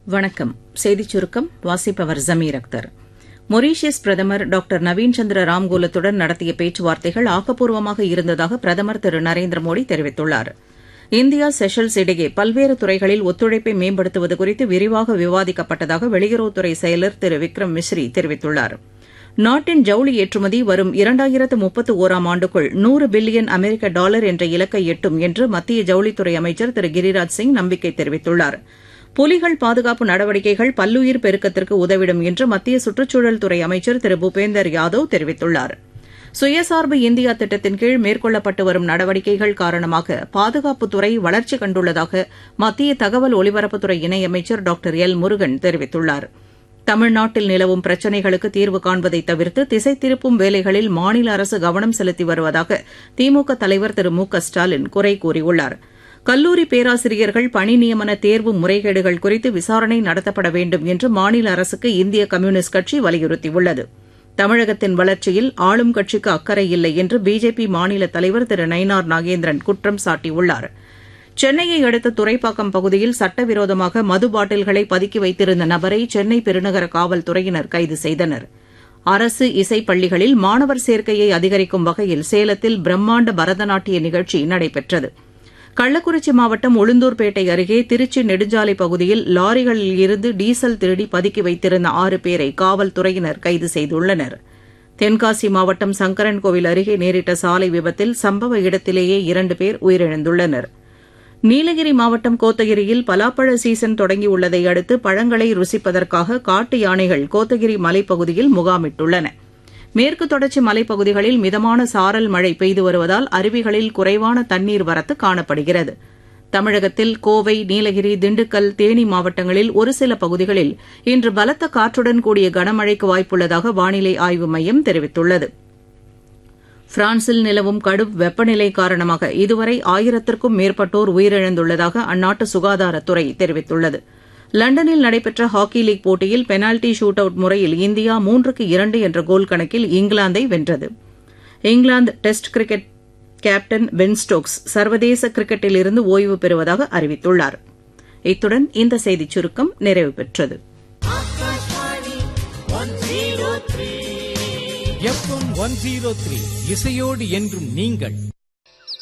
வணக்கம் செய்திச் சுருக்கம் வாசிப்பவர் ஜமீர் அக்தர் மொரீஷியஸ் பிரதமர் டாக்டர் நவீன் சந்திர ராம்கூலத்துடன் நடத்திய பேச்சுவார்த்தைகள் ஆக்கப்பூர்வமாக இருந்ததாக பிரதமர் திரு நரேந்திர மோடி தெரிவித்துள்ளார் இந்தியா செஷல்ஸ் இடையே பல்வேறு துறைகளில் ஒத்துழைப்பை மேம்படுத்துவது குறித்து விரிவாக விவாதிக்கப்பட்டதாக வெளியுறவுத்துறை செயலர் திரு விக்ரம் மிஸ்ரி தெரிவித்துள்ளார் நாட்டின் ஜவுளி ஏற்றுமதி வரும் இரண்டாயிரத்து முப்பத்து ஒராம் ஆண்டுக்குள் நூறு பில்லியன் அமெரிக்க டாலர் என்ற இலக்கை எட்டும் என்று மத்திய ஜவுளித்துறை அமைச்சர் திரு கிரிராஜ் சிங் நம்பிக்கை தெரிவித்துள்ளார் புலிகள் பாதுகாப்பு நடவடிக்கைகள் பல்லுயிர் பெருக்கத்திற்கு உதவிடும் என்று மத்திய சுற்றுச்சூழல் துறை அமைச்சர் திரு பூபேந்தர் யாதவ் தெரிவித்துள்ளார் சுயசார்பு இந்தியா திட்டத்தின் கீழ் மேற்கொள்ளப்பட்டு வரும் நடவடிக்கைகள் காரணமாக பாதுகாப்புத்துறை வளர்ச்சி கண்டுள்ளதாக மத்திய தகவல் ஒலிபரப்புத்துறை இணையமைச்சர் டாக்டர் எல் முருகன் தெரிவித்துள்ளார் தமிழ்நாட்டில் நிலவும் பிரச்சினைகளுக்கு தீர்வு காண்பதை தவிர்த்து திசை திருப்பும் வேலைகளில் மாநில அரசு கவனம் செலுத்தி வருவதாக திமுக தலைவர் திரு மு க ஸ்டாலின் குறை கூறியுள்ளார் கல்லூரி பேராசிரியர்கள் பணி நியமன தேர்வு முறைகேடுகள் குறித்து விசாரணை நடத்தப்பட வேண்டும் என்று மாநில அரசுக்கு இந்திய கம்யூனிஸ்ட் கட்சி வலியுறுத்தியுள்ளது தமிழகத்தின் வளர்ச்சியில் ஆளும் கட்சிக்கு அக்கறை இல்லை என்று பிஜேபி மாநில தலைவர் திரு நயினார் நாகேந்திரன் குற்றம் சாட்டியுள்ளார் சென்னையை அடுத்த துறைப்பாக்கம் பகுதியில் சட்டவிரோதமாக மது பாட்டில்களை பதுக்கி வைத்திருந்த நபரை சென்னை பெருநகர காவல்துறையினர் கைது செய்தனர் அரசு இசைப் பள்ளிகளில் மாணவர் சேர்க்கையை அதிகரிக்கும் வகையில் சேலத்தில் பிரம்மாண்ட பரதநாட்டிய நிகழ்ச்சி நடைபெற்றது கள்ளக்குறிச்சி மாவட்டம் உளுந்தூர்பேட்டை அருகே திருச்சி நெடுஞ்சாலை பகுதியில் லாரிகளில் இருந்து டீசல் திருடி பதுக்கி வைத்திருந்த ஆறு பேரை காவல்துறையினர் கைது செய்துள்ளனர் தென்காசி மாவட்டம் சங்கரன்கோவில் அருகே நேரிட்ட சாலை விபத்தில் சம்பவ இடத்திலேயே இரண்டு பேர் உயிரிழந்துள்ளனர் நீலகிரி மாவட்டம் கோத்தகிரியில் பலாப்பழ சீசன் தொடங்கியுள்ளதை அடுத்து பழங்களை ருசிப்பதற்காக காட்டு யானைகள் கோத்தகிரி மலைப்பகுதியில் முகாமிட்டுள்ளன மேற்கு தொடர்ச்சி மலைப்பகுதிகளில் மிதமான சாரல் மழை பெய்து வருவதால் அருவிகளில் குறைவான தண்ணீர் வரத்து காணப்படுகிறது தமிழகத்தில் கோவை நீலகிரி திண்டுக்கல் தேனி மாவட்டங்களில் ஒரு சில பகுதிகளில் இன்று பலத்த காற்றுடன் கூடிய கனமழைக்கு வாய்ப்புள்ளதாக வானிலை ஆய்வு மையம் தெரிவித்துள்ளது பிரான்சில் நிலவும் கடும் வெப்பநிலை காரணமாக இதுவரை ஆயிரத்திற்கும் மேற்பட்டோர் உயிரிழந்துள்ளதாக அந்நாட்டு சுகாதாரத்துறை தெரிவித்துள்ளது லண்டனில் நடைபெற்ற ஹாக்கி லீக் போட்டியில் பெனால்டி ஷூட் அவுட் முறையில் இந்தியா மூன்றுக்கு இரண்டு என்ற கோல் கணக்கில் இங்கிலாந்தை வென்றது England test cricket captain Ben Stokes சர்வதேச கிரிக்கெட்டிலிருந்து ஓய்வு பெறுவதாக அறிவித்துள்ளார் இத்துடன் இந்த செய்திச் சுருக்கம் நிறைவு பெற்றது எஃப்எம் ஒன் ஜீரோ த்ரீ இசையோடு என்றும் நீங்கள்